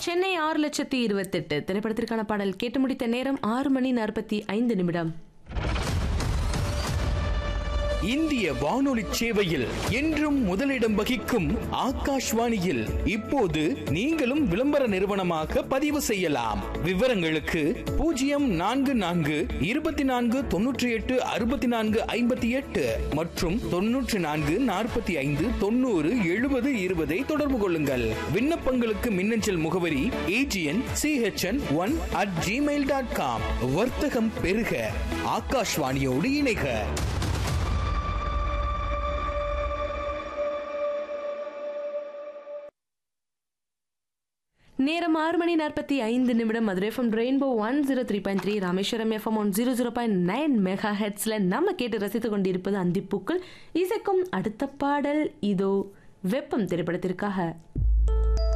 சென்னை ஆறு லட்சத்தி இருபத்தெட்டு திரைப்படத்திற்கான பாடல் கேட்டு முடித்த நேரம் ஆறு மணி நாற்பத்தி ஐந்து நிமிடம் இந்திய வானொலி சேவையில் என்றும் முதலிடம் வகிக்கும் ஆகாஷ்வாணியில் இப்போது நீங்களும் விளம்பர நிறுவனமாக பதிவு செய்யலாம் விவரங்களுக்கு பூஜ்ஜியம் நான்கு நான்கு இருபத்தி நான்கு தொன்னூற்றி எட்டு அறுபத்தி நான்கு ஐம்பத்தி எட்டு மற்றும் தொன்னூற்றி நான்கு நாற்பத்தி ஐந்து தொண்ணூறு எழுபது இருபதை தொடர்பு கொள்ளுங்கள் விண்ணப்பங்களுக்கு மின்னஞ்சல் முகவரி AGN CHN one at Gmail dot com வர்த்தகம் பெருக ஆகாஷ்வாணியோடு இணைக நேரம் ஆறு மணி நாற்பத்தி ஐந்து நிமிடம் Madurai FM rainbow one zero three point three Rameswaram FM one zero zero point nine mega ஹெட்ஸ்ல நம்ம கேட்டு ரசித்துக் கொண்டிருப்பது அந்திப்பூக்கள் இசைக்கும் அடுத்த பாடல் இதோ வெப்பம் திரைப்படத்திற்காக